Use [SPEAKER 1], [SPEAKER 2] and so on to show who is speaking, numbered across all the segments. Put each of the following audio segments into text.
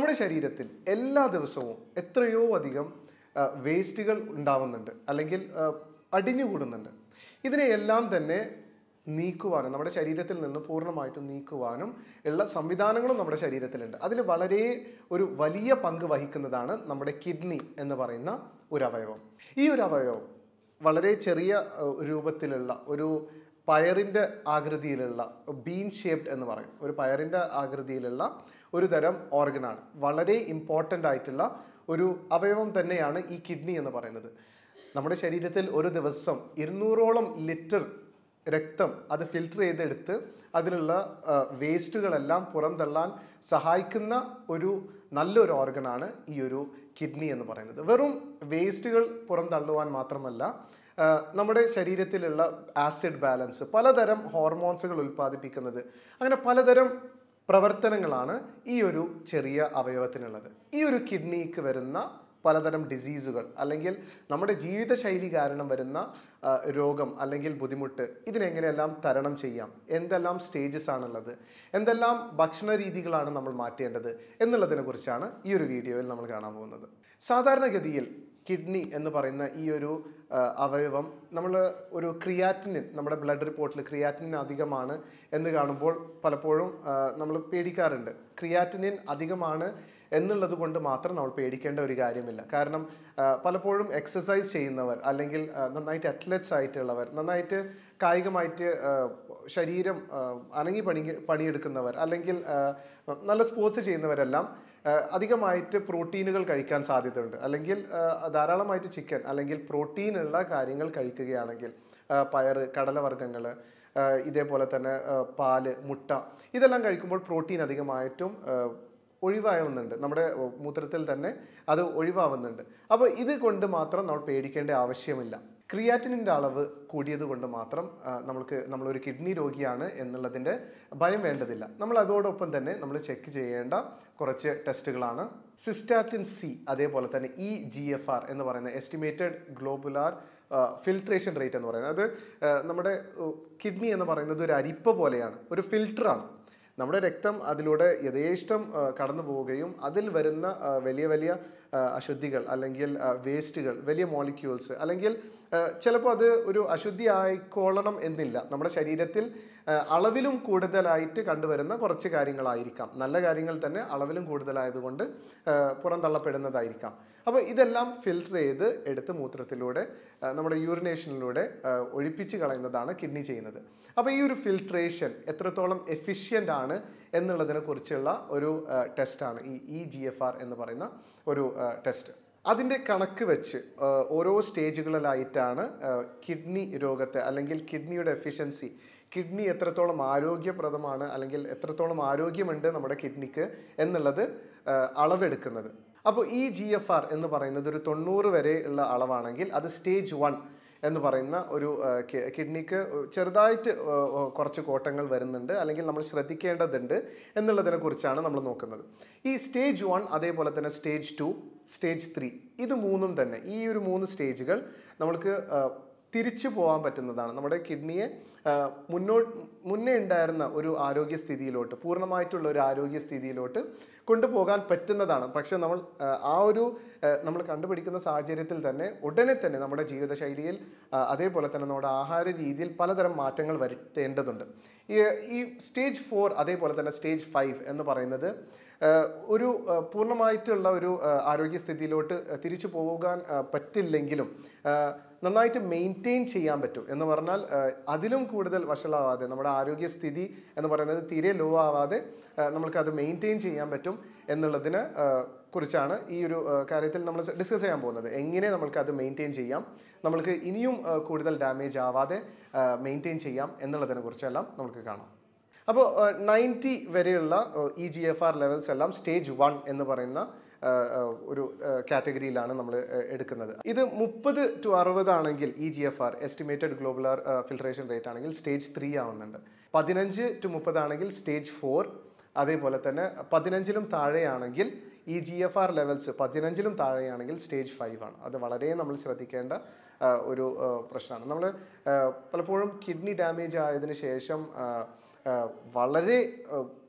[SPEAKER 1] നമ്മുടെ ശരീരത്തിൽ എല്ലാ ദിവസവും എത്രയോ അധികം വേസ്റ്റുകൾ ഉണ്ടാവുന്നുണ്ട് അല്ലെങ്കിൽ ആ, അടിഞ്ഞുകൂടുന്നുണ്ട് ഇതിനെയെല്ലാം തന്നെ നീക്കുവാനും നമ്മുടെ ശരീരത്തിൽ നിന്ന് പൂർണ്ണമായിട്ടും നീക്കുവാനും ഉള്ള സംവിധാനങ്ങളും നമ്മുടെ ശരീരത്തിലുണ്ട് അതിൽ വളരെ ഒരു വലിയ പങ്ക് വഹിക്കുന്നതാണ് നമ്മുടെ കിഡ്നി എന്ന് പറയുന്ന ഒരു അവയവം ഈ ഒരു അവയവം വളരെ ചെറിയ ഏഹ്, രൂപത്തിലുള്ള ഒരു പയറിൻ്റെ ആകൃതിയിലുള്ള ബീൻ ഷേപ്ഡ് എന്ന് പറയും ഒരു പയറിൻ്റെ ആകൃതിയിലുള്ള ഒരു തരം ഓർഗനാണ് വളരെ ഇമ്പോർട്ടൻ്റ് ആയിട്ടുള്ള ഒരു അവയവം തന്നെയാണ് ഈ കിഡ്നി എന്ന് പറയുന്നത് നമ്മുടെ ശരീരത്തിൽ ഒരു ദിവസം ഇരുന്നൂറോളം ലിറ്റർ രക്തം അത് ഫിൽട്ടർ ചെയ്തെടുത്ത് അതിലുള്ള വേസ്റ്റുകളെല്ലാം പുറന്തള്ളാൻ സഹായിക്കുന്ന ഒരു നല്ലൊരു ഓർഗനാണ് ഈ ഒരു കിഡ്നി എന്ന് പറയുന്നത് വെറും വേസ്റ്റുകൾ പുറന്തള്ളുവാൻ മാത്രമല്ല ആ, നമ്മുടെ ശരീരത്തിലുള്ള ആസിഡ് ബാലൻസ് പലതരം ഹോർമോൺസുകൾ ഉൽപ്പാദിപ്പിക്കുന്നത് അങ്ങനെ പലതരം പ്രവർത്തനങ്ങളാണ് ഈ ഒരു ചെറിയ അവയവത്തിനുള്ളത് ഈ ഒരു കിഡ്നിക്ക് വരുന്ന പലതരം ഡിസീസുകൾ അല്ലെങ്കിൽ നമ്മുടെ ജീവിതശൈലി കാരണം വരുന്ന ആ, രോഗം അല്ലെങ്കിൽ ബുദ്ധിമുട്ട് ഇതിനെങ്ങനെയെല്ലാം തരണം ചെയ്യാം എന്തെല്ലാം സ്റ്റേജസ് ആണുള്ളത് എന്തെല്ലാം ഭക്ഷണ രീതികളാണ് നമ്മൾ മാറ്റേണ്ടത് എന്നുള്ളതിനെ കുറിച്ചാണ് ഈ ഒരു വീഡിയോയിൽ നമ്മൾ കാണാൻ പോകുന്നത് സാധാരണഗതിയിൽ കിഡ്നി എന്ന് പറയുന്ന ഈ ഒരു ആ, അവയവം നമ്മൾ ഒരു ക്രിയാറ്റിനിൻ നമ്മുടെ ബ്ലഡ് റിപ്പോർട്ടിൽ ക്രിയാറ്റിനിൻ അധികമാണ് എന്ന് കാണുമ്പോൾ പലപ്പോഴും നമ്മൾ പേടിക്കാറുണ്ട് ക്രിയാറ്റിനിൻ അധികമാണ് എന്നുള്ളത് കൊണ്ട് മാത്രം നമ്മൾ പേടിക്കേണ്ട ഒരു കാര്യമില്ല കാരണം ആ, പലപ്പോഴും എക്സസൈസ് ചെയ്യുന്നവർ അല്ലെങ്കിൽ ആ, നന്നായിട്ട് അത്ലറ്റ്സ് ആയിട്ടുള്ളവർ നന്നായിട്ട് കായികമായിട്ട് ആ, ശരീരം ആ, അനങ്ങി പണി പണിയെടുക്കുന്നവർ അല്ലെങ്കിൽ ആ, നല്ല സ്പോർട്സ് ചെയ്യുന്നവരെല്ലാം ആ, അധികമായിട്ട് പ്രോട്ടീനുകൾ കഴിക്കാൻ സാധ്യതയുണ്ട് അല്ലെങ്കിൽ ആ, ധാരാളമായിട്ട് ചിക്കൻ അല്ലെങ്കിൽ പ്രോട്ടീനുള്ള കാര്യങ്ങൾ കഴിക്കുകയാണെങ്കിൽ ആ, പയറ് കടലവർഗ്ഗങ്ങൾ ഇതേപോലെ തന്നെ ആ, പാല് മുട്ട ഇതെല്ലാം കഴിക്കുമ്പോൾ പ്രോട്ടീൻ അധികമായിട്ടും ആ, ഒഴിവാകുന്നുണ്ട് നമ്മുടെ മൂത്രത്തിൽ തന്നെ അത് ഒഴിവാകുന്നുണ്ട് അപ്പോൾ ഇത് കൊണ്ട് മാത്രം നമ്മൾ പേടിക്കേണ്ട ആവശ്യമില്ല ക്രിയാറ്റിനിൻ്റെ അളവ് കൂടിയത് കൊണ്ട് മാത്രം ആ, നമ്മൾക്ക് നമ്മളൊരു കിഡ്നി രോഗിയാണ് എന്നുള്ളതിൻ്റെ ഭയം വേണ്ടതില്ല നമ്മൾ അതോടൊപ്പം തന്നെ നമ്മൾ ചെക്ക് ചെയ്യേണ്ട കുറച്ച് ടെസ്റ്റുകളാണ് സിസ്റ്റാറ്റിൻ സി അതേപോലെ തന്നെ ഇ ജി എഫ് ആർ എന്ന് പറയുന്ന എസ്റ്റിമേറ്റഡ് ഗ്ലോബുലാർ ഫിൽട്രേഷൻ റേറ്റ് എന്ന് പറയുന്നത് അത് ആ, നമ്മുടെ കിഡ്നി എന്ന് പറയുന്നത് ഒരു അരിപ്പ പോലെയാണ് ഒരു ഫിൽറ്ററാണ് നമ്മുടെ രക്തം അതിലൂടെ യഥേഷ്ടം ആ, കടന്നു പോവുകയും അതിൽ വരുന്ന ആ, വലിയ വലിയ ആ, അശുദ്ധികൾ അല്ലെങ്കിൽ വേസ്റ്റുകൾ വലിയ മോളിക്യൂൾസ് അല്ലെങ്കിൽ ചിലപ്പോൾ അത് ഒരു അശുദ്ധി ആയിക്കോളണം എന്നില്ല നമ്മുടെ ശരീരത്തിൽ ആ, അളവിലും കൂടുതലായിട്ട് കണ്ടുവരുന്ന കുറച്ച് കാര്യങ്ങളായിരിക്കാം നല്ല കാര്യങ്ങൾ തന്നെ അളവിലും കൂടുതലായതുകൊണ്ട് ആ, പുറന്തള്ളപ്പെടുന്നതായിരിക്കാം അപ്പോൾ ഇതെല്ലാം ഫിൽട്ടർ ചെയ്ത് എടുത്ത് മൂത്രത്തിലൂടെ ആ, നമ്മുടെ യൂറിനേഷനിലൂടെ ആ, ഒഴിപ്പിച്ച് കളയുന്നതാണ് കിഡ്നി ചെയ്യുന്നത് അപ്പോൾ ഈ ഒരു ഫിൽട്രേഷൻ എത്രത്തോളം എഫിഷ്യൻ്റ് ആണ് എന്നുള്ളതിനെ കുറിച്ചുള്ള ഒരു ടെസ്റ്റാണ് ഈ ഇ ജി എഫ് ആർ എന്ന് പറയുന്ന ഒരു ടെസ്റ്റ് അതിൻ്റെ കണക്ക് വെച്ച് ആ, ഓരോ സ്റ്റേജുകളിലായിട്ടാണ് ആ, കിഡ്നി രോഗത്തെ അല്ലെങ്കിൽ കിഡ്നിയുടെ എഫിഷ്യൻസി കിഡ്നി എത്രത്തോളം ആരോഗ്യപ്രദമാണ് അല്ലെങ്കിൽ എത്രത്തോളം ആരോഗ്യമുണ്ട് നമ്മുടെ കിഡ്നിക്ക് എന്നുള്ളത് ആ, അളവെടുക്കുന്നത് അപ്പോൾ ഈ ജി എഫ് ആർ എന്ന് പറയുന്നത് ഒരു തൊണ്ണൂറ് വരെ ഉള്ള അളവാണെങ്കിൽ അത് സ്റ്റേജ് വൺ എന്ന് പറയുന്ന ഒരു ആ, കി- കിഡ്നിക്ക് ചെറുതായിട്ട് ആ, ആ, കുറച്ച് കോട്ടങ്ങൾ വരുന്നുണ്ട് അല്ലെങ്കിൽ നമ്മൾ ശ്രദ്ധിക്കേണ്ടതുണ്ട് എന്നുള്ളതിനെ കുറിച്ചാണ് നമ്മൾ നോക്കുന്നത് ഈ സ്റ്റേജ് വൺ അതേപോലെ തന്നെ സ്റ്റേജ് ടു സ്റ്റേജ് ത്രീ ഇത് മൂന്നും തന്നെ ഈ ഒരു മൂന്ന് സ്റ്റേജുകൾ നമ്മൾക്ക് ആ, തിരിച്ചു പോകാൻ പറ്റുന്നതാണ് നമ്മുടെ കിഡ്നിയെ ആ, മുന്നോട്ട് മുന്നേ ഉണ്ടായിരുന്ന ഒരു ആരോഗ്യസ്ഥിതിയിലോട്ട് പൂർണ്ണമായിട്ടുള്ള ഒരു ആരോഗ്യസ്ഥിതിയിലോട്ട് കൊണ്ടുപോകാൻ പറ്റുന്നതാണ് പക്ഷെ നമ്മൾ ആ, ആ ഒരു ആ, നമ്മൾ കണ്ടുപിടിക്കുന്ന സാഹചര്യത്തിൽ തന്നെ ഉടനെ തന്നെ നമ്മുടെ ജീവിതശൈലിയിൽ ആ, അതേപോലെ തന്നെ നമ്മുടെ ആഹാര രീതിയിൽ പലതരം മാറ്റങ്ങൾ വരുത്തേണ്ടതുണ്ട് ഈ ഈ സ്റ്റേജ് ഫോർ അതേപോലെ തന്നെ സ്റ്റേജ് ഫൈവ് എന്ന് പറയുന്നത് ആ, ഒരു ആ, പൂർണ്ണമായിട്ടുള്ള ഒരു ആ, ആരോഗ്യസ്ഥിതിയിലോട്ട് ആ, തിരിച്ചു പോകാൻ ആ, പറ്റില്ലെങ്കിലും ആ, നന്നായിട്ട് മെയിൻറ്റെയിൻ ചെയ്യാൻ പറ്റും എന്ന് പറഞ്ഞാൽ ആ, അതിലും കൂടുതൽ വഷളാവാതെ നമ്മുടെ ആരോഗ്യസ്ഥിതി എന്ന് പറയുന്നത് തീരെ ലോ ആവാതെ ആ, നമ്മൾക്കത് മെയിൻറ്റെയിൻ ചെയ്യാൻ പറ്റും എന്നുള്ളതിന് ആ, കുറിച്ചാണ് ഈ ഒരു ആ, കാര്യത്തിൽ നമ്മൾ ഡിസ്കസ് ചെയ്യാൻ പോകുന്നത് എങ്ങനെ നമ്മൾക്ക് അത് മെയിൻറ്റെയിൻ ചെയ്യാം നമ്മൾക്ക് ഇനിയും ആ, കൂടുതൽ ഡാമേജ് ആവാതെ മെയിൻറ്റെയിൻ ചെയ്യാം എന്നുള്ളതിനെ കുറിച്ചെല്ലാം നമുക്ക് കാണാം അപ്പോൾ നയൻറ്റി വരെയുള്ള E G F R levels എല്ലാം സ്റ്റേജ് വൺ എന്ന് പറയുന്ന ആ, ആ, ഒരു കാറ്റഗറിയിലാണ് നമ്മൾ എടുക്കുന്നത് ഇത് മുപ്പത് ടു അറുപത് ആണെങ്കിൽ E G F R estimated glomerular filtration rate ആണെങ്കിൽ സ്റ്റേജ് ത്രീ ആവുന്നുണ്ട് പതിനഞ്ച് ടു മുപ്പത് ആണെങ്കിൽ സ്റ്റേജ് ഫോർ അതേപോലെ തന്നെ പതിനഞ്ചിലും താഴെയാണെങ്കിൽ ഈ ജി എഫ് ആർ ലെവൽസ് പതിനഞ്ചിലും താഴെയാണെങ്കിൽ സ്റ്റേജ് ഫൈവ് ആണ് അത് വളരെ നമ്മൾ ശ്രദ്ധിക്കേണ്ട ആ, ഒരു ആ, പ്രശ്നമാണ് നമ്മൾ പലപ്പോഴും കിഡ്നി ഡാമേജ് ആയതിനു ശേഷം ആ, ആ, വളരെ ആ,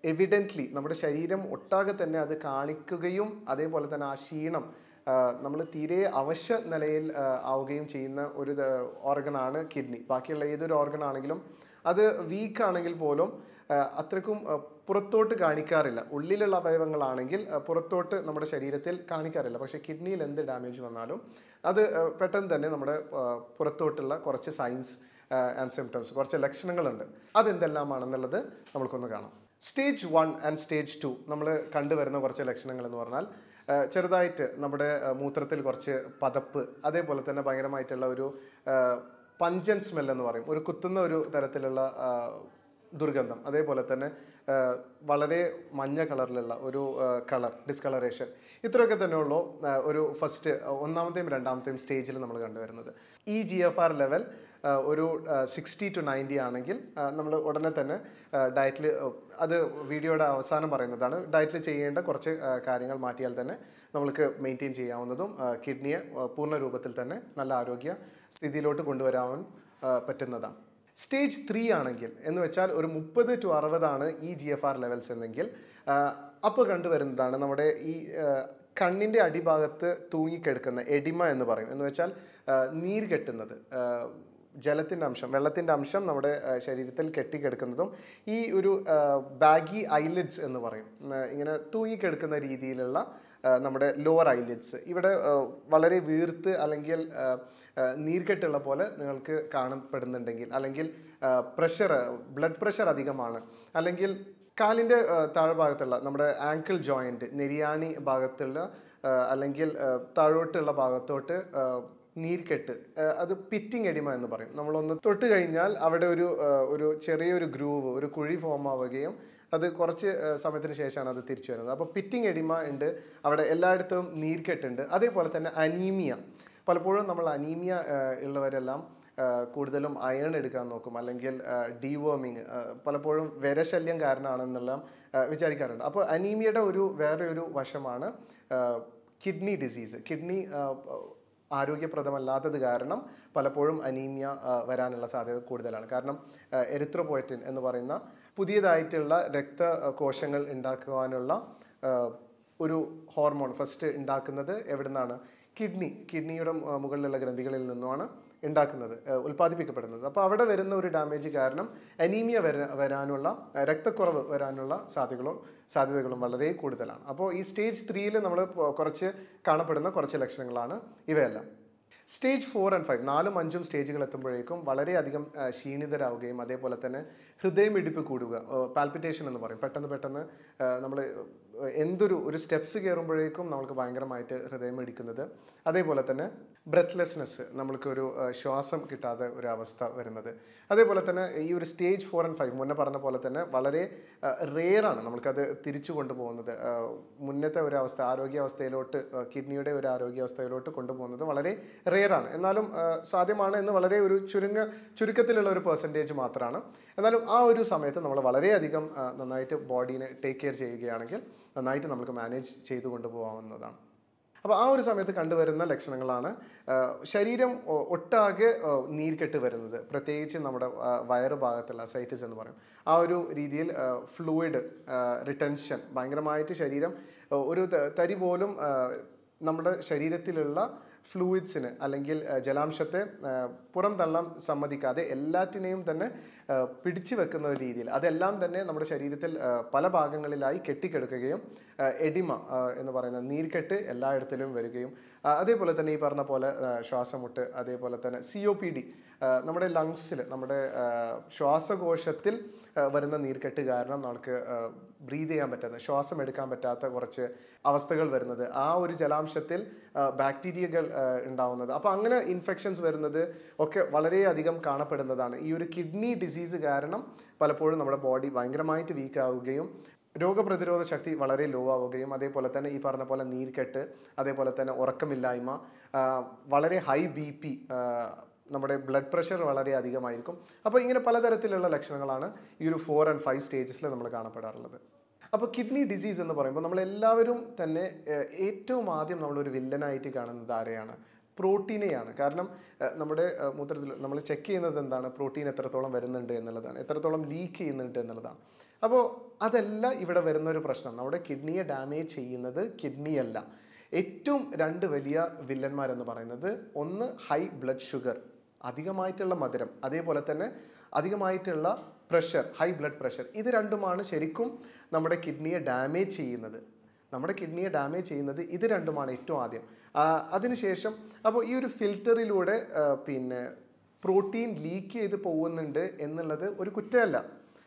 [SPEAKER 1] എവിഡൻ്റ്ലി നമ്മുടെ ശരീരം ഒട്ടാകെ തന്നെ അത് കാണിക്കുകയും അതേപോലെ തന്നെ ആ ക്ഷീണം നമ്മൾ തീരെ അവശ്യ നിലയിൽ ആ, ആവുകയും ചെയ്യുന്ന ഒരു ഓർഗനാണ് കിഡ്നി ബാക്കിയുള്ള ഏതൊരു ഓർഗൻ ആണെങ്കിലും അത് വീക്ക് ആണെങ്കിൽ പോലും ആ, അത്രക്കും ആ, പുറത്തോട്ട് കാണിക്കാറില്ല ഉള്ളിലുള്ള അവയവങ്ങളാണെങ്കിൽ ആ, പുറത്തോട്ട് നമ്മുടെ ശരീരത്തിൽ കാണിക്കാറില്ല പക്ഷേ കിഡ്നിയിൽ എന്ത് ഡാമേജ് വന്നാലും അത് ആ, പെട്ടെന്ന് തന്നെ നമ്മുടെ ആ, പുറത്തോട്ടുള്ള കുറച്ച് സൈൻസ് ആൻഡ് സിംറ്റംസ് കുറച്ച് ലക്ഷണങ്ങളുണ്ട് അതെന്തെല്ലാമാണെന്നുള്ളത് നമുക്കൊന്ന് കാണാം stage one and stage two നമ്മൾ കണ്ടുവരുന്ന കുറച്ച് ലക്ഷണങ്ങൾ എന്ന് പറഞ്ഞാൽ ആ, ചെറുതായിട്ട് നമ്മുടെ ആ, മൂത്രത്തിൽ കുറച്ച് പതപ്പ് അതേപോലെ തന്നെ ഭയങ്കരമായിട്ടുള്ള ഒരു പഞ്ചൻ സ്മെൽ എന്ന് പറയും ഒരു കുത്തുന്ന ഒരു തരത്തിലുള്ള ആ, ദുർഗന്ധം അതേപോലെ തന്നെ ആ, വളരെ മഞ്ഞ കളറിലുള്ള ഒരു കളർ ഡിസ്കളറേഷൻ ഇത്രയൊക്കെ തന്നെയുള്ളൂ ആ, ഒരു ഫസ്റ്റ് ഒന്നാമത്തെയും രണ്ടാമത്തെയും സ്റ്റേജിൽ നമ്മൾ കണ്ടുവരുന്നത് ഈ ജി എഫ് ആർ ലെവൽ ഒരു സിക്സ്റ്റി ടു നയൻറ്റി ആണെങ്കിൽ നമ്മൾ ഉടനെ തന്നെ ഡയറ്റിൽ അത് വീഡിയോയുടെ അവസാനം പറയുന്നതാണ് ഡയറ്റിൽ ചെയ്യേണ്ട കുറച്ച് ആ, കാര്യങ്ങൾ മാറ്റിയാൽ തന്നെ നമ്മൾക്ക് മെയിൻറ്റെയിൻ ചെയ്യാവുന്നതും കിഡ്നിയെ പൂർണ്ണ രൂപത്തിൽ തന്നെ നല്ല ആരോഗ്യ സ്ഥിതിയിലോട്ട് കൊണ്ടുവരാൻ ആ, പറ്റുന്നതാണ് സ്റ്റേജ് ത്രീ ആണെങ്കിൽ എന്ന് വെച്ചാൽ ഒരു മുപ്പത് ടു അറുപതാണ് ഈ ജി എഫ് ആർ ലെവൽസ് എന്നെങ്കിൽ അപ്പോൾ കണ്ടുവരുന്നതാണ് നമ്മുടെ ഈ ആ, കണ്ണിൻ്റെ അടിഭാഗത്ത് തൂങ്ങിക്കെടുക്കുന്ന എഡിമ എന്ന് പറയും എന്ന് വെച്ചാൽ ആ, നീര് കെട്ടുന്നത് ആ, ജലത്തിൻ്റെ അംശം വെള്ളത്തിൻ്റെ അംശം നമ്മുടെ ആ, ശരീരത്തിൽ കെട്ടിക്കിടക്കുന്നതും ഈ ഒരു ബാഗി ഐലിഡ്സ് എന്ന് പറയും ഉം, ഇങ്ങനെ തൂങ്ങിക്കെടുക്കുന്ന രീതിയിലുള്ള ആ, നമ്മുടെ ലോവർ ഐലിഡ്സ് ഇവിടെ ആ, വളരെ വീർത്ത് അല്ലെങ്കിൽ ആ, ആ, നീർക്കെട്ടുള്ള പോലെ നിങ്ങൾക്ക് കാണപ്പെടുന്നുണ്ടെങ്കിൽ അല്ലെങ്കിൽ പ്രഷർ ബ്ലഡ് പ്രഷർ അധികമാണ് അല്ലെങ്കിൽ കാലിൻ്റെ താഴ്ഭാഗത്തുള്ള നമ്മുടെ ആങ്കിൾ ജോയിൻറ്റ് നെരിയാണി ഭാഗത്തുള്ള ആ, അല്ലെങ്കിൽ ആ, താഴോട്ടുള്ള ഭാഗത്തോട്ട് ആ, നീർക്കെട്ട് ആ, അത് പിറ്റിംഗ് എഡിമ എന്ന് പറയും നമ്മളൊന്ന് തൊട്ട് കഴിഞ്ഞാൽ അവിടെ ഒരു ആ, ഒരു ചെറിയൊരു ഗ്രൂവ് ഒരു കുഴി ഫോം ആവുകയും അത് കുറച്ച് ആ, സമയത്തിന് ശേഷമാണ് അത് തിരിച്ചു വരുന്നത് അപ്പോൾ പിറ്റിംഗ് എഡിമ ഉണ്ട് അവിടെ എല്ലായിടത്തും നീർക്കെട്ടുണ്ട് അതേപോലെ തന്നെ അനീമിയ പലപ്പോഴും നമ്മൾ അനീമിയ ആ, ഉള്ളവരെല്ലാം ആ, കൂടുതലും അയൺ എടുക്കാൻ നോക്കും അല്ലെങ്കിൽ ഡീവേമിങ് പലപ്പോഴും വിരശല്യം കാരണമാണെന്നെല്ലാം ആ, വിചാരിക്കാറുണ്ട് അപ്പോൾ അനീമിയയുടെ ഒരു വേറെ ഒരു വശമാണ് കിഡ്നി ഡിസീസ് കിഡ്നി ആരോഗ്യപ്രദമല്ലാത്തത് കാരണം പലപ്പോഴും അനീമിയ ആ, വരാനുള്ള സാധ്യത കൂടുതലാണ് കാരണം എരിത്രോപോയറ്റിൻ എന്ന് പറയുന്ന പുതിയതായിട്ടുള്ള രക്തകോശങ്ങൾ ഉണ്ടാക്കുവാനുള്ള ആ, ഒരു ഹോർമോൺ ഫസ്റ്റ് ഉണ്ടാക്കുന്നത് എവിടെ നിന്നാണ് കിഡ്നി കിഡ്നിയുടെ ആ, മുകളിലുള്ള ഗ്രന്ഥികളിൽ നിന്നുമാണ് ഉണ്ടാക്കുന്നത് ആ, ഉൽപ്പാദിപ്പിക്കപ്പെടുന്നത് അപ്പോൾ അവിടെ വരുന്ന ഒരു ഡാമേജ് കാരണം അനീമിയ വര വരാനുള്ള ആ, രക്തക്കുറവ് വരാനുള്ള സാധ്യതകളും സാധ്യതകളും വളരെ കൂടുതലാണ് അപ്പോൾ ഈ സ്റ്റേജ് ത്രീയിൽ നമ്മൾ കുറച്ച് കാണപ്പെടുന്ന കുറച്ച് ലക്ഷണങ്ങളാണ് ഇവയെല്ലാം സ്റ്റേജ് ഫോർ ആൻഡ് ഫൈവ് നാലും അഞ്ചും സ്റ്റേജുകൾ എത്തുമ്പോഴേക്കും വളരെയധികം ആ, ക്ഷീണിതരാവുകയും അതേപോലെ തന്നെ ഹൃദയമിടിപ്പ് കൂടുക പാൽപിറ്റേഷൻ എന്ന് പറയും പെട്ടെന്ന് പെട്ടെന്ന് നമ്മൾ എന്തൊരു ഒരു സ്റ്റെപ്സ് കയറുമ്പോഴേക്കും നമുക്ക് ഭയങ്കരമായിട്ട് ഹൃദയം ഇടിക്കുന്നത് അതേപോലെ തന്നെ ബ്രെത്ത്ലെസ്നെസ് നമ്മൾക്ക് ഒരു ആ, ശ്വാസം കിട്ടാതെ ഒരു അവസ്ഥ വരുന്നത് അതേപോലെ തന്നെ ഈ ഒരു സ്റ്റേജ് ഫോർ ആൻഡ് ഫൈവ് മുന്നേ പറഞ്ഞ പോലെ തന്നെ വളരെ റെയറാണ് നമുക്കത് തിരിച്ചു കൊണ്ടുപോകുന്നത് ആ, മുന്നത്തെ ഒരു അവസ്ഥ ആരോഗ്യാവസ്ഥയിലോട്ട് ആ, കിഡ്നിയുടെ ഒരു ആരോഗ്യാവസ്ഥയിലോട്ട് കൊണ്ടുപോകുന്നത് വളരെ റെയറാണ് എന്നാലും ആ, സാധ്യമാണ് എന്ന് വളരെ ഒരു ചുരുങ്ങ ചുരുക്കത്തിലുള്ള ഒരു പെർസെൻറ്റേജ് മാത്രമാണ് എന്നാലും ആ ഒരു സമയത്ത് നമ്മൾ വളരെയധികം ആ, നന്നായിട്ട് ബോഡീനെ ടേക്ക് കെയർ ചെയ്യുകയാണെങ്കിൽ നന്നായിട്ട് നമുക്ക് മാനേജ് ചെയ്തു കൊണ്ടുപോകാവുന്നതാണ് അപ്പോൾ ആ ഒരു സമയത്ത് കണ്ടുവരുന്ന ലക്ഷണങ്ങളാണ് ആ, ശരീരം ഒ- ഒട്ടാകെ ആ, നീർക്കെട്ട് വരുന്നത് പ്രത്യേകിച്ച് നമ്മുടെ ആ, വയറ് ഭാഗത്തുള്ള സൈറ്റിസ് എന്ന് പറയും ആ ഒരു രീതിയിൽ ഫ്ലൂയിഡ് റിട്ടൻഷൻ ഭയങ്കരമായിട്ട് ശരീരം ആ, ഒരു ത- തരി പോലും ആ, നമ്മുടെ ശരീരത്തിലുള്ള ഫ്ലൂയിഡ്സിന് അല്ലെങ്കിൽ ആ, ജലാംശത്തെ ആ, പുറം തള്ളാൻ സമ്മതിക്കാതെ എല്ലാറ്റിനെയും തന്നെ ആ, പിടിച്ചു വെക്കുന്ന ഒരു രീതിയിൽ അതെല്ലാം തന്നെ നമ്മുടെ ശരീരത്തിൽ ആ, പല ഭാഗങ്ങളിലായി കെട്ടിക്കിടക്കുകയും ആ, എഡിമ ആ, എന്ന് പറയുന്ന നീർക്കെട്ട് എല്ലായിടത്തിലും വരികയും ആ, അതേപോലെ തന്നെ ഈ പറഞ്ഞ പോലെ ആ, ശ്വാസമുട്ട് അതേപോലെ തന്നെ സി ഒ പി ഡി നമ്മുടെ ലങ്സിൽ നമ്മുടെ ആ, ശ്വാസകോശത്തിൽ ആ, വരുന്ന നീർക്കെട്ട് കാരണം നമുക്ക് ബ്രീത് ചെയ്യാൻ പറ്റാത്ത ശ്വാസം എടുക്കാൻ പറ്റാത്ത കുറച്ച് അവസ്ഥകൾ വരുന്നത് ആ ഒരു ജലാംശത്തിൽ ബാക്ടീരിയകൾ ഉണ്ടാവുന്നത് അപ്പോൾ അങ്ങനെ ഇൻഫെക്ഷൻസ് വരുന്നത് ഒക്കെ വളരെയധികം കാണപ്പെടുന്നതാണ് ഈ ഒരു കിഡ്നി ഡിസീസ് കാരണം പലപ്പോഴും നമ്മുടെ ബോഡി ഭയങ്കരമായിട്ട് വീക്ക് ആവുകയും രോഗപ്രതിരോധ ശക്തി വളരെ ലോ ആവുകയും അതേപോലെ തന്നെ ഈ പറഞ്ഞ പോലെ നീർക്കെട്ട് അതേപോലെ തന്നെ ഉറക്കമില്ലായ്മ ആ, വളരെ ഹൈ ബി പി നമ്മുടെ ബ്ലഡ് പ്രഷർ വളരെ അധികമായിരിക്കും അപ്പോൾ ഇങ്ങനെ പലതരത്തിലുള്ള ലക്ഷണങ്ങളാണ് ഈ ഒരു ഫോർ ആൻഡ് ഫൈവ് സ്റ്റേജസിൽ നമ്മൾ കാണപ്പെടാറുള്ളത് അപ്പോൾ കിഡ്നി ഡിസീസ് എന്ന് പറയുമ്പോൾ നമ്മൾ എല്ലാവരും തന്നെ ഏഹ്, ഏറ്റവും ആദ്യം നമ്മളൊരു വില്ലനായിട്ട് കാണുന്നത് ആരെയാണ് പ്രോട്ടീനെയാണ് കാരണം ആ, നമ്മുടെ ആ, മൂത്രത്തിൽ നമ്മൾ ചെക്ക് ചെയ്യുന്നത് എന്താണ് പ്രോട്ടീൻ എത്രത്തോളം വരുന്നുണ്ട് എന്നുള്ളതാണ് എത്രത്തോളം ലീക്ക് ചെയ്യുന്നുണ്ട് എന്നുള്ളതാണ് അപ്പോൾ അതല്ല ഇവിടെ വരുന്ന ഒരു പ്രശ്നം നമ്മുടെ കിഡ്നിയെ ഡാമേജ് ചെയ്യുന്നത് കിഡ്നിയല്ല ഏറ്റവും രണ്ട് വലിയ വില്ലന്മാരെന്ന് പറയുന്നത് ഒന്ന് ഹൈ ബ്ലഡ് ഷുഗർ അധികമായിട്ടുള്ള മധുരം അതേപോലെ തന്നെ അധികമായിട്ടുള്ള പ്രഷർ ഹൈ ബ്ലഡ് പ്രഷർ ഇത് രണ്ടുമാണ് ശരിക്കും നമ്മുടെ കിഡ്നിയെ ഡാമേജ് ചെയ്യുന്നത് നമ്മുടെ കിഡ്നിയെ ഡാമേജ് ചെയ്യുന്നത് ഇത് രണ്ടുമാണ് ഏറ്റവും ആദ്യം ആ, അതിനുശേഷം അപ്പോൾ ഈ ഒരു ഫിൽറ്ററിലൂടെ ആ, പിന്നെ പ്രോട്ടീൻ ലീക്ക് ചെയ്ത് പോകുന്നുണ്ട് എന്നുള്ളത് ഒരു കുറ്റമല്ല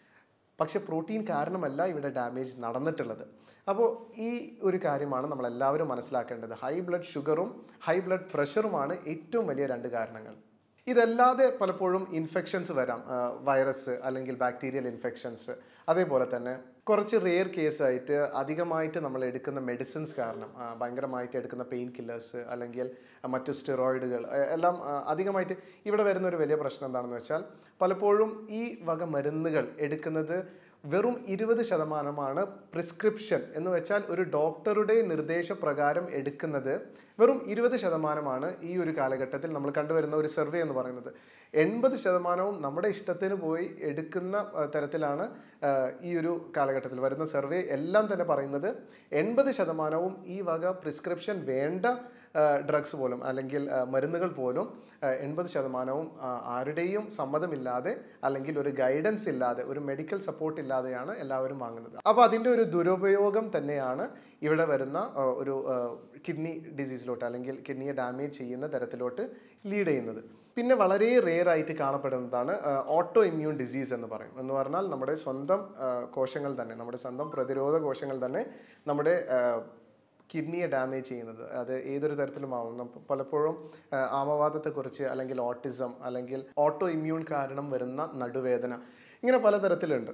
[SPEAKER 1] പക്ഷെ പ്രോട്ടീൻ കാരണമല്ല ഇവിടെ ഡാമേജ് നടന്നിട്ടുള്ളത് അപ്പോൾ ഈ ഒരു കാര്യമാണ് നമ്മൾ എല്ലാവരും മനസ്സിലാക്കേണ്ടത് ഹൈ ബ്ലഡ് ഷുഗറും ഹൈ ബ്ലഡ് പ്രഷറുമാണ് ഏറ്റവും വലിയ രണ്ട് കാരണങ്ങൾ ഇതല്ലാതെ പലപ്പോഴും ഇൻഫെക്ഷൻസ് വരാം വൈറസ് അല്ലെങ്കിൽ ബാക്ടീരിയൽ ഇൻഫെക്ഷൻസ് അതേപോലെ തന്നെ കുറച്ച് റെയർ കേസായിട്ട് അധികമായിട്ട് നമ്മൾ എടുക്കുന്ന മെഡിസിൻസ് കാരണം ആ, ഭയങ്കരമായിട്ട് എടുക്കുന്ന പെയിൻ കില്ലേഴ്സ് അല്ലെങ്കിൽ മറ്റു സ്റ്റിറോയിഡുകൾ എല്ലാം ആ, അധികമായിട്ട് ഇവിടെ വരുന്ന ഒരു വലിയ പ്രശ്നം എന്താണെന്ന് വെച്ചാൽ പലപ്പോഴും ഈ വക മരുന്നുകൾ എടുക്കുന്നത് വെറും ഇരുപത് ശതമാനമാണ് പ്രിസ്ക്രിപ്ഷൻ എന്ന് വെച്ചാൽ ഒരു ഡോക്ടറുടെ നിർദ്ദേശപ്രകാരം എടുക്കുന്നത് വെറും ഇരുപത് ശതമാനമാണ് ഈ ഒരു കാലഘട്ടത്തിൽ നമ്മൾ കണ്ടുവരുന്ന ഒരു സർവേ എന്ന് പറയുന്നത് എൺപത് ശതമാനവും നമ്മുടെ ഇഷ്ടത്തിന് പോയി എടുക്കുന്ന ആ, തരത്തിലാണ് ആ, ഈ ഒരു കാലഘട്ടത്തിൽ വരുന്ന സർവേ എല്ലാം തന്നെ പറയുന്നത് എൺപത് ശതമാനവും ഈ വക പ്രിസ്ക്രിപ്ഷൻ വേണ്ട ഡ്രഗ്സ് പോലും അല്ലെങ്കിൽ ആ, മരുന്നുകൾ പോലും എൺപത് ശതമാനവും ആ, ആരുടെയും സമ്മതമില്ലാതെ അല്ലെങ്കിൽ ഒരു ഗൈഡൻസ് ഇല്ലാതെ ഒരു മെഡിക്കൽ സപ്പോർട്ട് ഇല്ലാതെയാണ് എല്ലാവരും വാങ്ങുന്നത് അപ്പോൾ അതിൻ്റെ ഒരു ദുരുപയോഗം തന്നെയാണ് ഇവിടെ വരുന്ന ആ, ഒരു കിഡ്നി ഡിസീസിലോട്ട് അല്ലെങ്കിൽ കിഡ്നിയെ ഡാമേജ് ചെയ്യുന്ന തരത്തിലോട്ട് ലീഡ് ചെയ്യുന്നത് പിന്നെ വളരെ റെയർ ആയിട്ട് കാണപ്പെടുന്നതാണ് ഓട്ടോ ഇമ്മ്യൂൺ ഡിസീസ് എന്ന് പറയും എന്ന് പറഞ്ഞാൽ നമ്മുടെ സ്വന്തം ആ, കോശങ്ങൾ തന്നെ നമ്മുടെ സ്വന്തം പ്രതിരോധ കോശങ്ങൾ തന്നെ നമ്മുടെ ആ, കിഡ്നിയെ ഡാമേജ് ചെയ്യുന്നത് അത് ഏതൊരു തരത്തിലും ആവും നമ്മ- പലപ്പോഴും ആ, ആമവാദത്തെക്കുറിച്ച് അല്ലെങ്കിൽ ഓട്ടിസം അല്ലെങ്കിൽ ഓട്ടോ ഇമ്മ്യൂൺ കാരണം വരുന്ന നടുവേദന ഇങ്ങനെ പലതരത്തിലുണ്ട്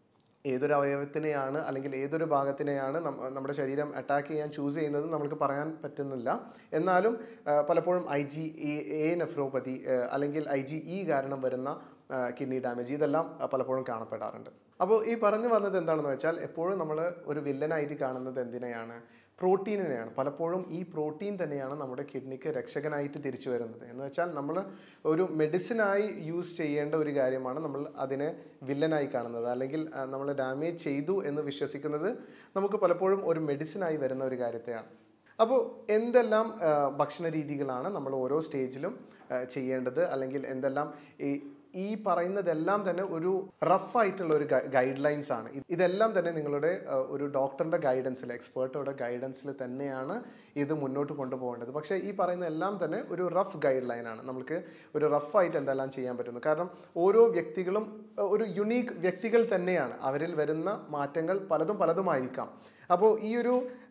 [SPEAKER 1] ഏതൊരു അവയവത്തിനെയാണ് അല്ലെങ്കിൽ ഏതൊരു ഭാഗത്തിനെയാണ് നമ്മ- നമ്മുടെ ശരീരം അറ്റാക്ക് ചെയ്യാൻ ചൂസ് ചെയ്യുന്നത് നമുക്ക് പറയാൻ പറ്റുന്നില്ല എന്നാലും ആ, പലപ്പോഴും ഐ ജി എ നെഫ്രോപ്പതി അല്ലെങ്കിൽ ഐ ജി ഇ കാരണം വരുന്ന കിഡ്നി ഡാമേജ് ഇതെല്ലാം ആ, പലപ്പോഴും കാണപ്പെടാറുണ്ട് അപ്പോൾ ഈ പറഞ്ഞു വന്നത് എന്താണെന്ന് വെച്ചാൽ എപ്പോഴും നമ്മൾ ഒരു വില്ലനായിട്ട് കാണുന്നത് എന്തിനെയാണ് പ്രോട്ടീനിനെയാണ് പലപ്പോഴും ഈ പ്രോട്ടീൻ തന്നെയാണ് നമ്മുടെ കിഡ്നിക്ക് രക്ഷകനായിട്ട് തിരിച്ചു വരുന്നത് എന്ന് വെച്ചാൽ നമ്മൾ ഒരു മെഡിസിനായി യൂസ് ചെയ്യേണ്ട ഒരു കാര്യമാണ് നമ്മൾ അതിനെ വില്ലനായി കാണുന്നത് അല്ലെങ്കിൽ നമ്മൾ ഡാമേജ് ചെയ്തു എന്ന് വിശ്വസിക്കുന്നത് നമുക്ക് പലപ്പോഴും ഒരു മെഡിസിനായി വരുന്ന ഒരു കാര്യത്തെയാണ് അപ്പോൾ എന്തെല്ലാം ആ, ഭക്ഷണ രീതികളാണ് നമ്മൾ ഓരോ സ്റ്റേജിലും ആ, ചെയ്യേണ്ടത് അല്ലെങ്കിൽ എന്തെല്ലാം ഈ ഈ പറയുന്നതെല്ലാം തന്നെ ഒരു റഫ് ആയിട്ടുള്ള ഒരു ഗൈഡ് ലൈൻസ് ആണ് ഇത് ഇതെല്ലാം തന്നെ നിങ്ങളുടെ ആ, ഒരു ഡോക്ടറിന്റെ ഗൈഡൻസിൽ എക്സ്പേർട്ടോടെ ഗൈഡൻസിൽ തന്നെയാണ് ഇത് മുന്നോട്ട് കൊണ്ടുപോകേണ്ടത് പക്ഷേ ഈ പറയുന്ന എല്ലാം തന്നെ ഒരു റഫ് ഗൈഡ് ലൈനാണ് നമുക്ക് ഒരു റഫ് ആയിട്ട് എന്തെല്ലാം ചെയ്യാൻ പറ്റുന്നു കാരണം ഓരോ വ്യക്തികളും ആ, ഒരു യുണീക്ക് വ്യക്തികൾ തന്നെയാണ് അവരിൽ വരുന്ന മാറ്റങ്ങൾ പലതും പലതുമായിരിക്കാം അപ്പോൾ ഈ ഒരു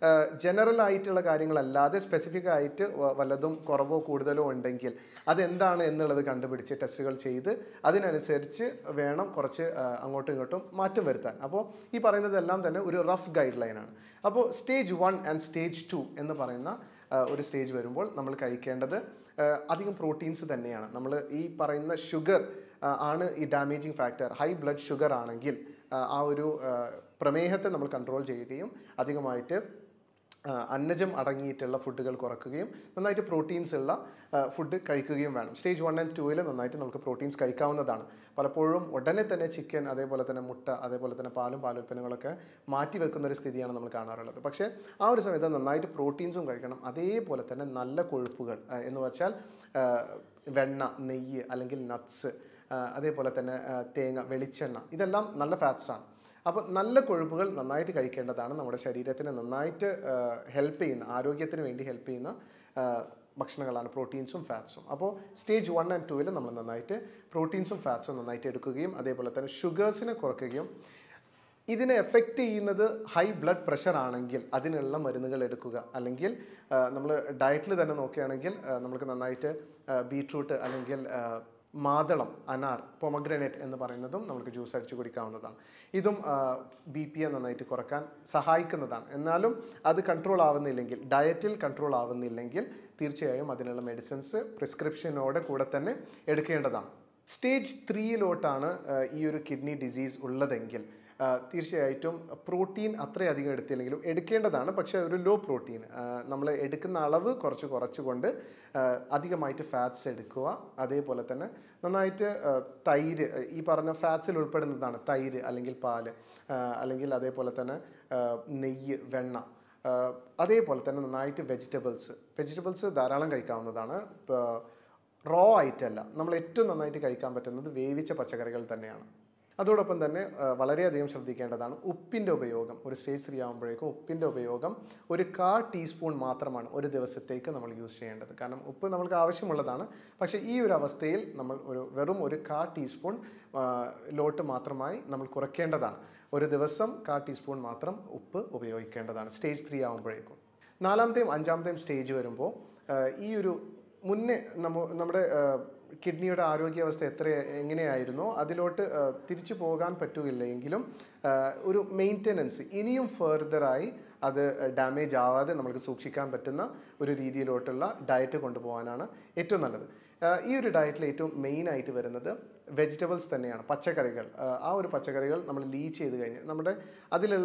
[SPEAKER 1] ജനറൽ ആയിട്ടുള്ള കാര്യങ്ങളല്ലാതെ സ്പെസിഫിക് ആയിട്ട് വ- വല്ലതും കുറവോ കൂടുതലോ ഉണ്ടെങ്കിൽ അതെന്താണ് എന്നുള്ളത് കണ്ടുപിടിച്ച് ടെസ്റ്റുകൾ ചെയ്ത് അതിനനുസരിച്ച് വേണം കുറച്ച് ആ, അങ്ങോട്ടും ഇങ്ങോട്ടും മാറ്റം വരുത്താൻ അപ്പോൾ ഈ പറയുന്നതെല്ലാം തന്നെ ഒരു റഫ് ഗൈഡ് ലൈനാണ് അപ്പോൾ stage one and stage two എന്ന് പറയുന്ന ആ, ഒരു സ്റ്റേജ് വരുമ്പോൾ നമ്മൾ കഴിക്കേണ്ടത് ആ, അധികം പ്രോട്ടീൻസ് തന്നെയാണ് നമ്മൾ ഈ പറയുന്ന ഷുഗർ ആണ് ഈ damaging factor high blood sugar ആണെങ്കിൽ ആ, ആ ഒരു ആ, പ്രമേഹത്തെ നമ്മൾ കൺട്രോൾ ചെയ്യുകയും അധികമായിട്ട് ആ, അന്നജം അടങ്ങിയിട്ടുള്ള ഫുഡുകൾ കുറയ്ക്കുകയും നന്നായിട്ട് പ്രോട്ടീൻസ് ഉള്ള ഫുഡ് കഴിക്കുകയും വേണം സ്റ്റേജ് വൺ ആൻഡ് ടൂവിൽ നന്നായിട്ട് നമുക്ക് പ്രോട്ടീൻസ് കഴിക്കാവുന്നതാണ് പലപ്പോഴും ഉടനെ തന്നെ ചിക്കൻ അതേപോലെ തന്നെ മുട്ട അതേപോലെ തന്നെ പാലും പാലുൽപ്പന്നങ്ങളൊക്കെ മാറ്റി വെക്കുന്ന ഒരു സ്ഥിതിയാണ് നമ്മൾ കാണാറുള്ളത് പക്ഷേ ആ ഒരു സമയത്ത് നന്നായിട്ട് പ്രോട്ടീൻസും കഴിക്കണം അതേപോലെ തന്നെ നല്ല കൊഴുപ്പുകൾ ആ, എന്ന് വെച്ചാൽ ആ, വെണ്ണ നെയ്യ് അല്ലെങ്കിൽ നട്ട്സ് അതേപോലെ തന്നെ ആ, തേങ്ങ വെളിച്ചെണ്ണ ഇതെല്ലാം നല്ല ഫാറ്റ്സ് ആണ് അപ്പോൾ നല്ല കൊഴുപ്പുകൾ നന്നായിട്ട് കഴിക്കേണ്ടതാണ് നമ്മുടെ ശരീരത്തിന് നന്നായിട്ട് ഹെൽപ്പ് ചെയ്യുന്ന ആരോഗ്യത്തിന് വേണ്ടി ഹെൽപ്പ് ചെയ്യുന്ന ആ, ഭക്ഷണങ്ങളാണ് പ്രോട്ടീൻസും ഫാറ്റ്സും അപ്പോൾ സ്റ്റേജ് വൺ ആൻഡ് ടൂവിൽ നമ്മൾ നന്നായിട്ട് പ്രോട്ടീൻസും ഫാറ്റ്സും നന്നായിട്ട് എടുക്കുകയും അതേപോലെ തന്നെ ഷുഗേഴ്സിനെ കുറയ്ക്കുകയും ഇതിനെ എഫക്റ്റ് ചെയ്യുന്നത് ഹൈ ബ്ലഡ് പ്രഷർ ആണെങ്കിൽ അതിനുള്ള മരുന്നുകൾ എടുക്കുക അല്ലെങ്കിൽ നമ്മൾ ഡയറ്റിൽ തന്നെ നോക്കുകയാണെങ്കിൽ ആ, നമുക്ക് നന്നായിട്ട് ബീട്രൂട്ട് അല്ലെങ്കിൽ ആ, മാതളം അനാർ പൊമഗ്രനേറ്റ് എന്ന് പറയുന്നതും നമുക്ക് ജ്യൂസ് അടിച്ച് കുടിക്കാവുന്നതാണ് ഇതും ബി പി എ നന്നായിട്ട് കുറക്കാൻ സഹായിക്കുന്നതാണ് എന്നാലും അത് കൺട്രോൾ ആവുന്നില്ലെങ്കിൽ ഡയറ്റിൽ കൺട്രോൾ ആവുന്നില്ലെങ്കിൽ തീർച്ചയായും അതിനുള്ള മെഡിസിൻസ് പ്രിസ്ക്രിപ്ഷനോടെ കൂടെ തന്നെ എടുക്കേണ്ടതാണ് സ്റ്റേജ് ത്രീയിലോട്ടാണ് ഈ ഒരു കിഡ്നി ഡിസീസ് ഉള്ളതെങ്കിൽ ആ, തീർച്ചയായിട്ടും പ്രോട്ടീൻ അത്രയധികം എടുത്തില്ലെങ്കിലും എടുക്കേണ്ടതാണ് പക്ഷേ ഒരു ലോ പ്രോട്ടീൻ നമ്മൾ എടുക്കുന്ന അളവ് കുറച്ച് കുറച്ചുകൊണ്ട് ആ, അധികമായിട്ട് ഫാറ്റ്സ് എടുക്കുക അതേപോലെ തന്നെ നന്നായിട്ട് ആ, തൈര് ഈ പറഞ്ഞ ഫാറ്റ്സിൽ ഉൾപ്പെടുന്നതാണ് തൈര് അല്ലെങ്കിൽ പാല് ആ, അല്ലെങ്കിൽ അതേപോലെ തന്നെ ആ, നെയ്യ് വെണ്ണ ആ, അതേപോലെ തന്നെ നന്നായിട്ട് വെജിറ്റബിൾസ് വെജിറ്റബിൾസ് ധാരാളം കഴിക്കാവുന്നതാണ് ഇപ്പോൾ റോ ആയിട്ടല്ല നമ്മൾ ഏറ്റവും നന്നായിട്ട് കഴിക്കാൻ പറ്റുന്നത് വേവിച്ച പച്ചക്കറികൾ തന്നെയാണ് അതോടൊപ്പം തന്നെ ആ, വളരെയധികം ശ്രദ്ധിക്കേണ്ടതാണ് ഉപ്പിൻ്റെ ഉപയോഗം ഒരു സ്റ്റേജ് ത്രീ ആകുമ്പോഴേക്കും ഉപ്പിൻ്റെ ഉപയോഗം ഒരു കാ ടീസ്പൂൺ മാത്രമാണ് ഒരു ദിവസത്തേക്ക് നമ്മൾ യൂസ് ചെയ്യേണ്ടത് കാരണം ഉപ്പ് നമുക്ക് ആവശ്യമുള്ളതാണ് പക്ഷേ ഈ ഒരു അവസ്ഥയിൽ നമ്മൾ ഒരു വെറും ഒരു കാ ടീസ്പൂൺ ആ, ലോട്ട് മാത്രമായി നമ്മൾ കുറയ്ക്കേണ്ടതാണ് ഒരു ദിവസം കാ ടീസ്പൂൺ മാത്രം ഉപ്പ് ഉപയോഗിക്കേണ്ടതാണ് സ്റ്റേജ് ത്രീ ആകുമ്പോഴേക്കും നാലാമത്തെയും അഞ്ചാമത്തെയും സ്റ്റേജ് വരുമ്പോൾ ആ, ഈ ഒരു മുന്നേ നമ്മ നമ്മുടെ ആ, കിഡ്നിയുടെ ആരോഗ്യാവസ്ഥ എത്ര എങ്ങനെയായിരുന്നോ അതിലോട്ട് ആ, തിരിച്ചു പോകാൻ പറ്റുകയില്ലെങ്കിലും ആ, ഒരു മെയിൻ്റനൻസ് ഇനിയും ഫെർദറായി അത് ഡാമേജ് ആവാതെ നമുക്ക് സൂക്ഷിക്കാൻ പറ്റുന്ന ഒരു രീതിയിലോട്ടുള്ള ഡയറ്റ് കൊണ്ടുപോകാനാണ് ഏറ്റവും നല്ലത് ആ, ഈ ഒരു ഡയറ്റിൽ ഏറ്റവും മെയിൻ ആയിട്ട് വരുന്നത് വെജിറ്റബിൾസ് തന്നെയാണ് പച്ചക്കറികൾ ആ, ആ ഒരു പച്ചക്കറികൾ നമ്മൾ ലീച്ച് ചെയ്ത് കഴിഞ്ഞ് നമ്മുടെ അതിലുള്ള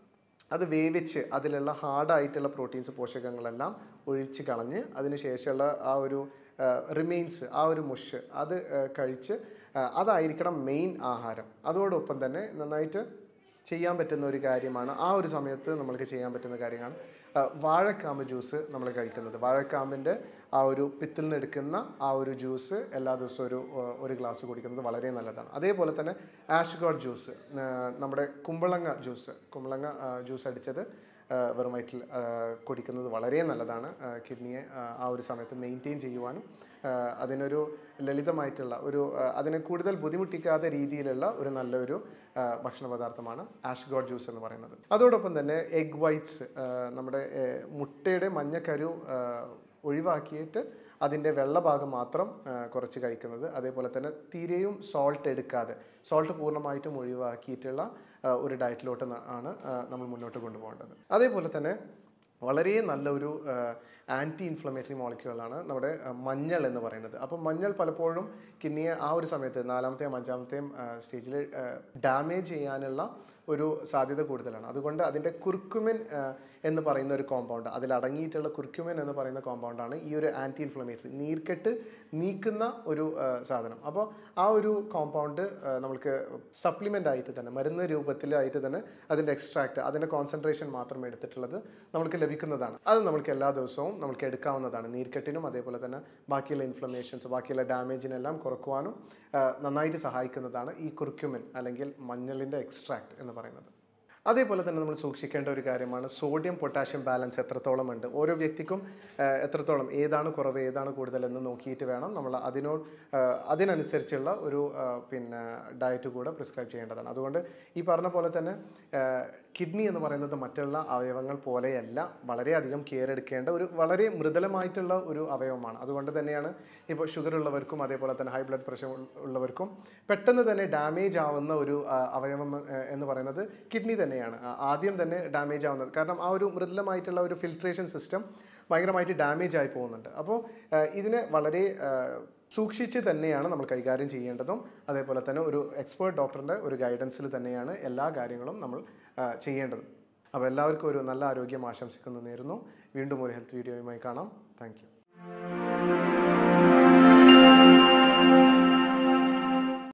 [SPEAKER 1] അത് വേവിച്ച് അതിലുള്ള ഹാർഡായിട്ടുള്ള പ്രോട്ടീൻസ് പോഷകങ്ങളെല്ലാം ഒഴിച്ച് കളഞ്ഞ് അതിനുശേഷമുള്ള ആ ഒരു റിമെയിൻസ് ആ ഒരു മുഷ് അത് ആ, കഴിച്ച് ആ, അതായിരിക്കണം മെയിൻ ആഹാരം അതോടൊപ്പം തന്നെ നന്നായിട്ട് ചെയ്യാൻ പറ്റുന്ന ഒരു കാര്യമാണ് ആ ഒരു സമയത്ത് നമ്മൾക്ക് ചെയ്യാൻ പറ്റുന്ന കാര്യമാണ് ആ, വാഴക്കാമ്പ് ജ്യൂസ് നമ്മൾ കഴിക്കുന്നത് വാഴക്കാമ്പിൻ്റെ ആ ഒരു പിത്തിൽ നിന്ന് എടുക്കുന്ന ആ ഒരു ജ്യൂസ് എല്ലാ ദിവസവും ഒരു ആ, ഒരു ഗ്ലാസ് കുടിക്കുന്നത് വളരെ നല്ലതാണ് അതേപോലെ തന്നെ ആഷ്ഗോഡ് ജ്യൂസ് ആ, നമ്മുടെ കുമ്പളങ്ങ ജ്യൂസ് കുമ്പളങ്ങ ആ, ജ്യൂസ് അടിച്ചത് ആ, വെറും വയറ്റിൽ ആ, കുടിക്കുന്നത് വളരെ നല്ലതാണ് ആ, കിഡ്നിയെ ആ, ആ ഒരു സമയത്ത് മെയിൻറ്റെയിൻ ചെയ്യുവാനും ആ, അതിനൊരു ലളിതമായിട്ടുള്ള ഒരു ആ, അതിനെ കൂടുതൽ ബുദ്ധിമുട്ടിക്കാത്ത രീതിയിലുള്ള ഒരു നല്ലൊരു ആ, ഭക്ഷണ പദാർത്ഥമാണ് ആഷ്ഗോഡ് ജ്യൂസ് എന്ന് പറയുന്നത് അതോടൊപ്പം തന്നെ എഗ് വൈറ്റ്സ് നമ്മുടെ ഏ, മുട്ടയുടെ മഞ്ഞക്കരു ആ, ഒഴിവാക്കിയിട്ട് അതിൻ്റെ വെള്ള ഭാഗം മാത്രം ആ, കുറച്ച് കഴിക്കുന്നത് അതേപോലെ തന്നെ തീരെയും സോൾട്ട് എടുക്കാതെ സോൾട്ട് പൂർണ്ണമായിട്ടും ഒഴിവാക്കിയിട്ടുള്ള ആ, ഒരു ഡയറ്റിലോട്ട് ന- ആണ് ആ, നമ്മൾ മുന്നോട്ട് കൊണ്ടുപോകേണ്ടത് അതേപോലെ തന്നെ വളരെ നല്ലൊരു ആൻറ്റി ഇൻഫ്ലമേറ്ററി മോളിക്യൂളാണ് നമ്മുടെ ആ, മഞ്ഞൾ എന്ന് പറയുന്നത് അപ്പോൾ മഞ്ഞൾ പലപ്പോഴും കിഡ്നിയെ ആ ഒരു സമയത്ത് നാലാമത്തെയും അഞ്ചാമത്തെയും സ്റ്റേജിൽ ഡാമേജ് ചെയ്യാനുള്ള ഒരു സാധ്യത കൂടുതലാണ് അതുകൊണ്ട് അതിൻ്റെ കുർക്കുമിൻ ആ, എന്ന് പറയുന്ന ഒരു കോമ്പൗണ്ട് അതിൽ അടങ്ങിയിട്ടുള്ള കുർക്കുമിൻ എന്ന് പറയുന്ന കോമ്പൗണ്ടാണ് ഈ ഒരു ആൻറ്റി ഇൻഫ്ലമേറ്ററി നീർക്കെട്ട് നീക്കുന്ന ഒരു ആ, സാധനം അപ്പോൾ ആ ഒരു കോമ്പൗണ്ട് നമുക്ക് സപ്ലിമെൻ്റ് ആയിട്ട് തന്നെ മരുന്ന് രൂപത്തിലായിട്ട് തന്നെ അതിൻ്റെ എക്സ്ട്രാക്ട് അതിൻ്റെ കോൺസെൻട്രേഷൻ മാത്രം എടുത്തിട്ടുള്ളത് നമുക്ക് ലഭിക്കുന്നതാണ് അത് നമുക്ക് എല്ലാ ദിവസവും നമുക്ക് എടുക്കാവുന്നതാണ് നീർക്കെട്ടിനും അതേപോലെ തന്നെ ബാക്കിയുള്ള ഇൻഫ്ലമേഷൻസ് ബാക്കിയുള്ള ഡാമേജിനെല്ലാം കുറക്കുവാനും ആ, നന്നായിട്ട് സഹായിക്കുന്നതാണ് ഈ കുർക്യുമിൻ അല്ലെങ്കിൽ മഞ്ഞളിൻ്റെ എക്സ്ട്രാക്ട് എന്ന് പറയുന്നത് അതേപോലെ തന്നെ നമ്മൾ സൂക്ഷിക്കേണ്ട ഒരു കാര്യമാണ് സോഡിയം പൊട്ടാഷ്യം ബാലൻസ് എത്രത്തോളം ഉണ്ട് ഓരോ വ്യക്തിക്കും ആ, എത്രത്തോളം ഏതാണ് കുറവ് ഏതാണ് കൂടുതൽ എന്ന് നോക്കിയിട്ട് വേണം നമ്മൾ അതിനോട് ആ, അതിനനുസരിച്ചുള്ള ഒരു ആ, പിന്നെ ഡയറ്റ് കൂടെ പ്രിസ്ക്രൈബ് ചെയ്യേണ്ടതാണ് അതുകൊണ്ട് ഈ പറഞ്ഞ പോലെ തന്നെ കിഡ്നി എന്ന് പറയുന്നത് മറ്റുള്ള അവയവങ്ങൾ പോലെയല്ല വളരെയധികം കെയർ എടുക്കേണ്ട ഒരു വളരെ മൃദുലമായിട്ടുള്ള ഒരു അവയവമാണ് അതുകൊണ്ട് തന്നെയാണ് ഇപ്പോൾ ഷുഗർ ഉള്ളവർക്കും അതേപോലെ തന്നെ ഹൈ ബ്ലഡ് പ്രഷർ ഉള്ളവർക്കും പെട്ടെന്ന് തന്നെ ഡാമേജ് ആവുന്ന ഒരു ആ, അവയവം ആ, എന്ന് പറയുന്നത് കിഡ്നി തന്നെയാണ് ആ, ആദ്യം തന്നെ ഡാമേജ് ആവുന്നത് കാരണം ആ ഒരു മൃദുലമായിട്ടുള്ള ഒരു ഫിൽട്രേഷൻ സിസ്റ്റം ഭയങ്കരമായിട്ട് ഡാമേജ് ആയി പോകുന്നുണ്ട് അപ്പോൾ ആ, ഇതിനെ വളരെ ആ, സൂക്ഷിച്ച് തന്നെയാണ് നമ്മൾ കൈകാര്യം ചെയ്യേണ്ടതും അതേപോലെ തന്നെ ഒരു എക്സ്പേർട്ട് ഡോക്ടറിൻ്റെ ഒരു ഗൈഡൻസിൽ തന്നെയാണ് എല്ലാ കാര്യങ്ങളും നമ്മൾ ആ, ചെയ്യേണ്ടത് അപ്പോൾ എല്ലാവർക്കും ഒരു നല്ല ആരോഗ്യം ആശംസിക്കുന്നു നേരുന്നു വീണ്ടും ഒരു ഹെൽത്ത് വീഡിയോയുമായി കാണാം താങ്ക്